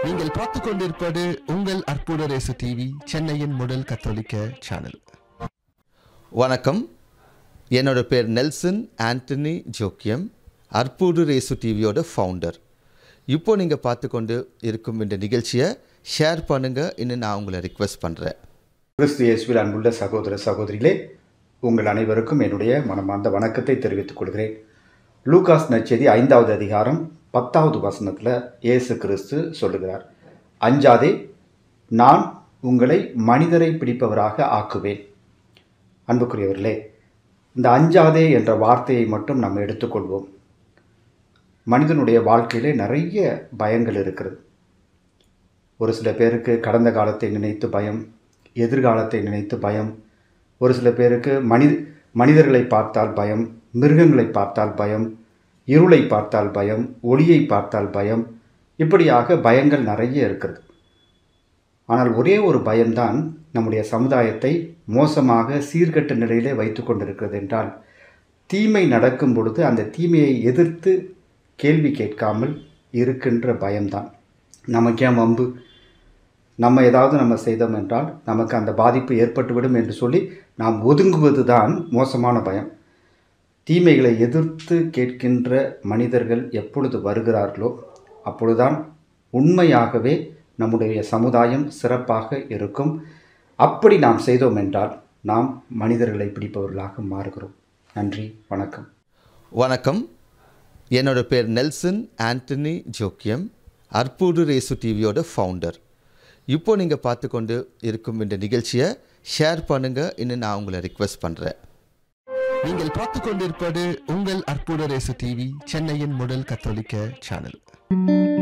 நீங்கள் பார்த்துக் கொண்டிருப்பது உங்கள் அற்புத ரேசு டிவி சென்னையின் முதல் கத்தோலிக்க சேனல் வணக்கம் என்னோட பேர் நெல்சன் ஆண்டனி ஜோக்கியம் அற்புடு ரேசு டிவியோட ஃபவுண்டர் இப்போ நீங்கள் பார்த்து கொண்டு இருக்கும் இந்த நிகழ்ச்சியை ஷேர் பண்ணுங்கள் இன்னும் நான் உங்களை ரிக்வெஸ்ட் பண்ணுறேன் கிறிஸ்து இயேசுவில் அன்புள்ள சகோதர சகோதரிகளே உங்கள் அனைவருக்கும் என்னுடைய மனமார்ந்த வணக்கத்தை தெரிவித்துக் கொள்கிறேன் லூகாஸ் நற்செய்தி ஐந்தாவது அதிகாரம் பத்தாவது வசனத்தில் இயேசு கிறிஸ்து சொல்லுகிறார் அஞ்சாதே நான் உங்களை மனிதரை பிடிப்பவராக ஆக்குவேன் அன்புக்குரியவர்களே இந்த அஞ்சாதே என்ற வார்த்தையை மட்டும் நம்ம எடுத்துக்கொள்வோம் மனிதனுடைய வாழ்க்கையிலே நிறைய பயங்கள் இருக்கிறது ஒரு சில பேருக்கு கடந்த காலத்தை நினைத்து பயம் எதிர்காலத்தை நினைத்து பயம் ஒரு சில பேருக்கு மனித மனிதர்களை பார்த்தால் பயம் மிருகங்களை பார்த்தால் பயம் இருளை பார்த்தால் பயம் ஒளியை பார்த்தால் பயம் இப்படியாக பயங்கள் நிறைய இருக்கிறது ஆனால் ஒரே ஒரு பயம்தான் நம்முடைய சமுதாயத்தை மோசமாக சீர்கெட்ட நிலையிலே வைத்து கொண்டிருக்கிறது என்றால் தீமை நடக்கும் பொழுது அந்த தீமையை எதிர்த்து கேள்வி கேட்காமல் இருக்கின்ற பயம்தான் நமக்கே வம்பு நம்ம ஏதாவது நம்ம செய்தோம் என்றால் நமக்கு அந்த பாதிப்பு ஏற்பட்டுவிடும் என்று சொல்லி நாம் ஒதுங்குவது தான் மோசமான பயம் தீமைகளை எதிர்த்து கேட்கின்ற மனிதர்கள் எப்பொழுது வருகிறார்களோ அப்பொழுதுதான் உண்மையாகவே நம்முடைய சமுதாயம் சிறப்பாக இருக்கும் அப்படி நாம் செய்தோம் என்றால் நாம் மனிதர்களை பிடிப்பவர்களாக மாறுகிறோம் நன்றி வணக்கம் வணக்கம் என்னோட பேர் நெல்சன் ஆண்டனி ஜோக்கியம் அற்புடு ரேசு டிவியோட ஃபவுண்டர் இப்போ நீங்கள் பார்த்து கொண்டு இருக்கும் இந்த நிகழ்ச்சியை ஷேர் பண்ணுங்கள் இன்னும் நான் உங்களை ரிக்வெஸ்ட் பண்ணுறேன் நீங்கள் பார்த்துக் கொண்டிருப்பது உங்கள் அற்புத ரேசு டிவி சென்னையின் முதல் கத்தோலிக்க சேனல்